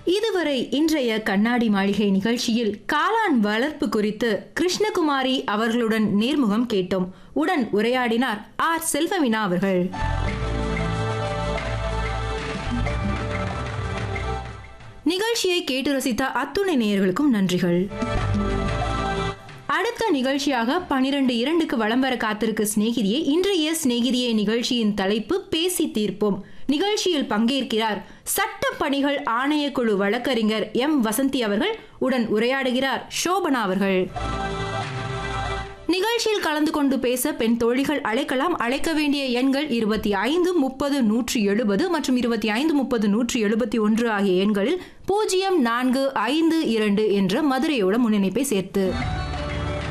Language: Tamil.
இதுவரை இன்றைய கண்ணாடி மாளிகை நிகழ்ச்சியில் காளான் வளர்ப்பு குறித்து கிருஷ்ணகுமாரி அவர்களுடன் நேர்முகம் கேட்டோம் உடன் உரையாடினார் ஆர் செல்வமினா அவர்கள் நிகழ்ச்சியை கேட்டு ரசித்த அத்துணை நேயர்களுக்கும் நன்றிகள் அடுத்த நிகழ்ச்சியாக பனிரெண்டு இரண்டுக்கு வலம் வர காத்திருக்கு சிநேகிதியே இன்றைய சிநேகிதியே நிகழ்ச்சியின் தலைப்பு பேசி தீர்ப்போம் நிகழ்ச்சியில் பங்கேற்கிறார் சட்ட பணிகள் ஆணையக்குழு வழக்கறிஞர் எம் வசந்தி அவர்கள் உடன் உரையாடுகிறார் சோபனா அவர்கள் நிகழ்ச்சியில் கலந்து கொண்டு பேச பெண் தோழிகள் அழைக்கலாம் அழைக்க வேண்டிய எண்கள் இருபத்தி ஐந்து முப்பது நூற்றி எழுபது மற்றும் இருபத்தி ஐந்து முப்பது நூற்றி எழுபத்தி ஒன்று ஆகிய எண்களில் பூஜ்ஜியம் நான்கு ஐந்து இரண்டு என்ற மதுரையோட முன்னிணைப்பை சேர்த்து